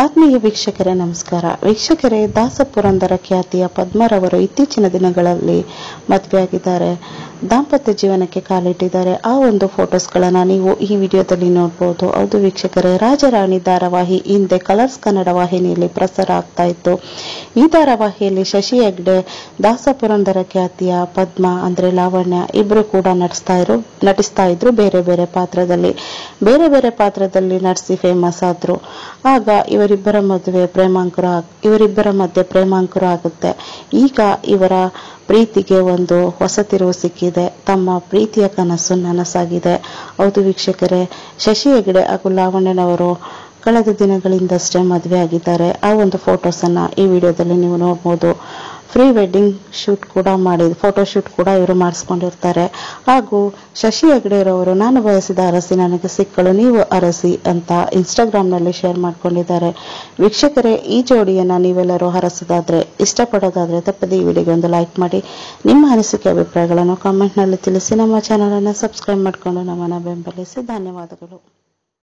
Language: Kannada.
ಆತ್ಮೀಯ ವೀಕ್ಷಕರೇ ನಮಸ್ಕಾರ ವೀಕ್ಷಕರೇ ದಾಸ ಪುರಂದರ ಖ್ಯಾತಿಯ ಪದ್ಮರವರು ಇತ್ತೀಚಿನ ದಿನಗಳಲ್ಲಿ ಮದುವೆಯಾಗಿದ್ದಾರೆ ದಾಂಪತ್ಯ ಜೀವನಕ್ಕೆ ಕಾಲಿಟ್ಟಿದ್ದಾರೆ ಆ ಒಂದು ಫೋಟೋಸ್ಗಳನ್ನು ನೀವು ಈ ವಿಡಿಯೋದಲ್ಲಿ ನೋಡ್ಬೋದು ಹೌದು ವೀಕ್ಷಕರೇ ರಾಜರಾಣಿ ಧಾರಾವಾಹಿ ಹಿಂದೆ ಕಲರ್ಸ್ ಕನ್ನಡ ವಾಹಿನಿಯಲ್ಲಿ ಪ್ರಸಾರ ಆಗ್ತಾ ಇತ್ತು ಈ ಧಾರಾವಾಹಿಯಲ್ಲಿ ಶಶಿ ಹೆಗ್ಡೆ ದಾಸ ಪುರಂದರ ಖ್ಯಾತಿಯ ಪದ್ಮ ಅಂದ್ರೆ ಲಾವಣ್ಯ ಇಬ್ರು ಕೂಡ ನಟಿಸ್ತಾ ಇರು ನಟಿಸ್ತಾ ಇದ್ರು ಬೇರೆ ಬೇರೆ ಪಾತ್ರದಲ್ಲಿ ಬೇರೆ ಬೇರೆ ಪಾತ್ರದಲ್ಲಿ ನಟಿಸಿ ಫೇಮಸ್ ಆದ್ರು ಆಗ ಇವರಿಬ್ಬರ ಮದುವೆ ಪ್ರೇಮಾಂಕುರ ಆಗ್- ಇವರಿಬ್ಬರ ಮಧ್ಯೆ ಪ್ರೇಮಾಂಕುರ ಆಗುತ್ತೆ ಈಗ ಇವರ ಪ್ರೀತಿಗೆ ಒಂದು ಹೊಸ ತಿರುವು ಸಿಕ್ಕಿದೆ ತಮ್ಮ ಪ್ರೀತಿಯ ಕನಸು ನನಸಾಗಿದೆ ಹೌದು ವೀಕ್ಷಕರೇ ಶಶಿ ಹೆಗಡೆ ಹಾಗೂ ಲಾವಣ್ಯನವರು ಕಳೆದ ದಿನಗಳಿಂದಷ್ಟೇ ಮದುವೆ ಆಗಿದ್ದಾರೆ ಆ ಒಂದು ಫೋಟೋಸ್ ಅನ್ನ ಈ ವಿಡಿಯೋದಲ್ಲಿ ನೀವು ನೋಡ್ಬೋದು ಪ್ರೀ ವೆಡ್ಡಿಂಗ್ ಶೂಟ್ ಕೂಡ ಮಾಡಿ ಫೋಟೋ ಶೂಟ್ ಕೂಡ ಇವರು ಮಾಡಿಸ್ಕೊಂಡಿರ್ತಾರೆ ಹಾಗೂ ಶಶಿ ಹೆಗ್ಡೆರವರು ನಾನು ಬಯಸಿದ ಅರಸಿ ನನಗೆ ಸಿಕ್ಕಳು ನೀವು ಅರಸಿ ಅಂತ ಇನ್ಸ್ಟಾಗ್ರಾಮ್ನಲ್ಲಿ ಶೇರ್ ಮಾಡ್ಕೊಂಡಿದ್ದಾರೆ ವೀಕ್ಷಕರೇ ಈ ಜೋಡಿಯನ್ನ ನೀವೆಲ್ಲರೂ ಹರಸೋದಾದ್ರೆ ಇಷ್ಟಪಡೋದಾದ್ರೆ ತಪ್ಪದೆ ಈ ವಿಡಿಯೋಗೆ ಒಂದು ಲೈಕ್ ಮಾಡಿ ನಿಮ್ಮ ಅನಿಸಿಕೆ ಅಭಿಪ್ರಾಯಗಳನ್ನು ಕಾಮೆಂಟ್ನಲ್ಲಿ ತಿಳಿಸಿ ನಮ್ಮ ಚಾನಲನ್ನು ಸಬ್ಸ್ಕ್ರೈಬ್ ಮಾಡಿಕೊಂಡು ನಮ್ಮನ್ನು ಬೆಂಬಲಿಸಿ ಧನ್ಯವಾದಗಳು